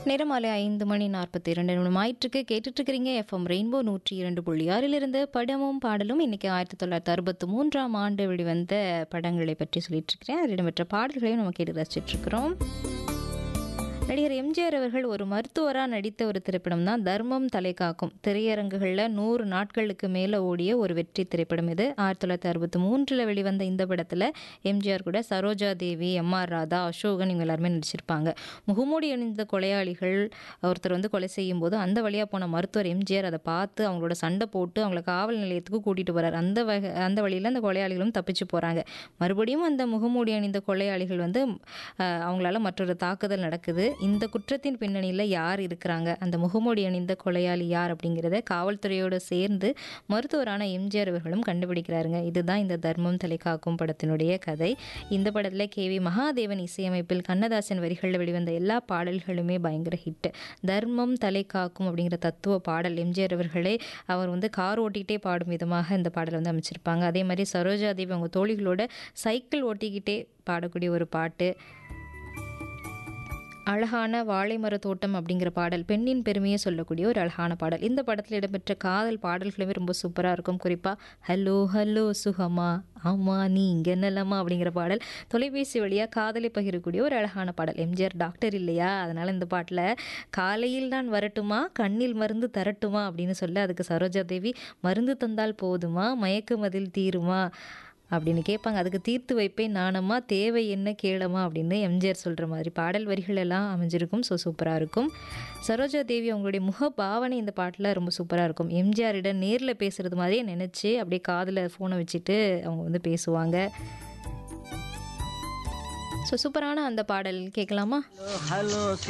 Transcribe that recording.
நேரம் மாலை ஐந்து மணி நாற்பத்தி இரண்டு நிமிடம் ஆயிற்றுக்கு கேட்டுட்டு இருக்கிறீங்க எஃப்எம் ரெயின்போ நூற்றி இரண்டு புள்ளி ஆறிலிருந்து படமும் பாடலும் இன்னைக்கு ஆயிரத்தி தொள்ளாயிரத்தி அறுபத்தி மூன்றாம் ஆண்டு வெளிவந்த படங்களை பற்றி சொல்லிட்டு இருக்கிறேன் அதில் இடம்பெற்ற பாடல்களையும் நம்ம கேட்டு ரசிச்சிட்டு இருக்கிறோம் நடிகர் எம்ஜிஆர் அவர்கள் ஒரு மருத்துவராக நடித்த ஒரு திரைப்படம் தான் தர்மம் தலை காக்கும் திரையரங்குகளில் நூறு நாட்களுக்கு மேலே ஓடிய ஒரு வெற்றி திரைப்படம் இது ஆயிரத்தி தொள்ளாயிரத்தி அறுபத்தி மூன்றில் வெளிவந்த இந்த படத்தில் எம்ஜிஆர் கூட சரோஜா தேவி எம் ஆர் ராதா அசோகன் இவங்க எல்லாருமே நடிச்சிருப்பாங்க முகமூடி அணிந்த கொலையாளிகள் ஒருத்தர் வந்து கொலை செய்யும் போது அந்த வழியாக போன மருத்துவர் எம்ஜிஆர் அதை பார்த்து அவங்களோட சண்டை போட்டு அவங்கள காவல் நிலையத்துக்கு கூட்டிகிட்டு போகிறார் அந்த வகை அந்த வழியில் அந்த கொலையாளிகளும் தப்பிச்சு போகிறாங்க மறுபடியும் அந்த முகமூடி அணிந்த கொலையாளிகள் வந்து அஹ், அவங்களால மற்றொரு தாக்குதல் நடக்குது இந்த குற்றத்தின் பின்னணியில் யார் இருக்கிறாங்க அந்த முகமூடி அணிந்த கொலையாளி யார் அப்படிங்கிறத காவல்துறையோடு சேர்ந்து மருத்துவரான எம்ஜிஆர் அவர்களும் கண்டுபிடிக்கிறாருங்க இதுதான் இந்த தர்மம் தலை காக்கும் படத்தினுடைய கதை இந்த படத்தில் கே வி மகாதேவன் இசையமைப்பில் கண்ணதாசன் வரிகளில் வெளிவந்த எல்லா பாடல்களுமே பயங்கர ஹிட் தர்மம் தலை காக்கும் அப்படிங்கிற தத்துவ பாடல் எம்ஜிஆர் அவர்களே அவர் வந்து கார் ஓட்டிக்கிட்டே பாடும் விதமாக இந்த பாடலை வந்து அமைச்சிருப்பாங்க அதே மாதிரி சரோஜா தேவி அவங்க தோழிகளோட சைக்கிள் ஓட்டிக்கிட்டே பாடக்கூடிய ஒரு பாட்டு அழகான வாழைமர தோட்டம் அப்படிங்கிற பாடல் பெண்ணின் பெருமையை சொல்லக்கூடிய ஒரு அழகான பாடல் இந்த படத்தில் இடம்பெற்ற காதல் பாடல்களுமே ரொம்ப சூப்பராக இருக்கும் குறிப்பாக ஹலோ ஹலோ சுகமா ஆமா நீ இங்கே நலமா அப்படிங்கிற பாடல் தொலைபேசி வழியாக காதலை பகிரக்கூடிய ஒரு அழகான பாடல் எம்ஜிஆர் டாக்டர் இல்லையா அதனால் இந்த பாட்டில் காலையில் நான் வரட்டுமா கண்ணில் மருந்து தரட்டுமா அப்படின்னு சொல்ல அதுக்கு சரோஜா தேவி மருந்து தந்தால் போதுமா மயக்க மதில் தீருமா அப்படின்னு கேட்பாங்க அதுக்கு தீர்த்து வைப்பேன் நானம்மா தேவை என்ன கேளமா அப்படின்னு எம்ஜிஆர் சொல்கிற மாதிரி பாடல் வரிகள் எல்லாம் அமைஞ்சிருக்கும் ஸோ சூப்பராக இருக்கும் சரோஜா தேவி அவங்களுடைய முக பாவனை இந்த பாட்டில் ரொம்ப சூப்பராக இருக்கும் எம்ஜிஆரிடம் நேரில் பேசுகிறது மாதிரியே நினச்சி அப்படியே காதில் ஃபோனை வச்சுட்டு அவங்க வந்து பேசுவாங்க ஸோ சூப்பரான அந்த பாடல் கேட்கலாமா ஹலோ